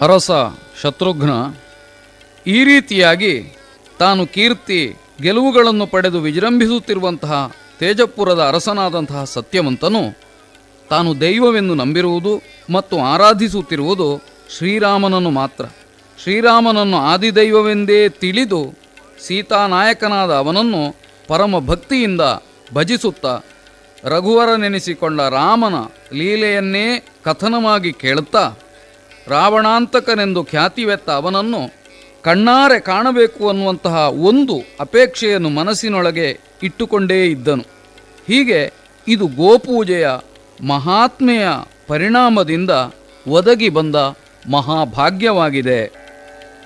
ಅರಸ ಶತ್ರುಘ್ನ ಈ ರೀತಿಯಾಗಿ ತಾನು ಕೀರ್ತಿ ಗೆಲುವುಗಳನ್ನು ಪಡೆದು ವಿಜೃಂಭಿಸುತ್ತಿರುವಂತಹ ತೇಜಪುರದ ಅರಸನಾದಂತಹ ಸತ್ಯವಂತನು ತಾನು ದೈವವೆಂದು ನಂಬಿರುವುದು ಮತ್ತು ಆರಾಧಿಸುತ್ತಿರುವುದು ಶ್ರೀರಾಮನನ್ನು ಮಾತ್ರ ಶ್ರೀರಾಮನನ್ನು ಆದಿದೈವವೆಂದೇ ತಿಳಿದು ಸೀತಾನಾಯಕನಾದ ಅವನನ್ನು ಪರಮ ಭಕ್ತಿಯಿಂದ ಭಜಿಸುತ್ತಾ ರಘುವರನೆನಿಸಿಕೊಂಡ ರಾಮನ ಲೀಲೆಯನ್ನೇ ಕಥನವಾಗಿ ಕೇಳುತ್ತಾ ರಾವಣಾಂತಕನೆಂದು ಖ್ಯಾತಿವೆತ್ತ ಅವನನ್ನು ಕಣ್ಣಾರೆ ಕಾಣಬೇಕು ಅನ್ನುವಂತಹ ಒಂದು ಅಪೇಕ್ಷೆಯನ್ನು ಮನಸ್ಸಿನೊಳಗೆ ಇಟ್ಟುಕೊಂಡೇ ಇದ್ದನು ಹೀಗೆ ಇದು ಗೋಪೂಜೆಯ ಮಹಾತ್ಮೆಯ ಪರಿಣಾಮದಿಂದ ಒದಗಿ ಬಂದ ಮಹಾಭಾಗ್ಯವಾಗಿದೆ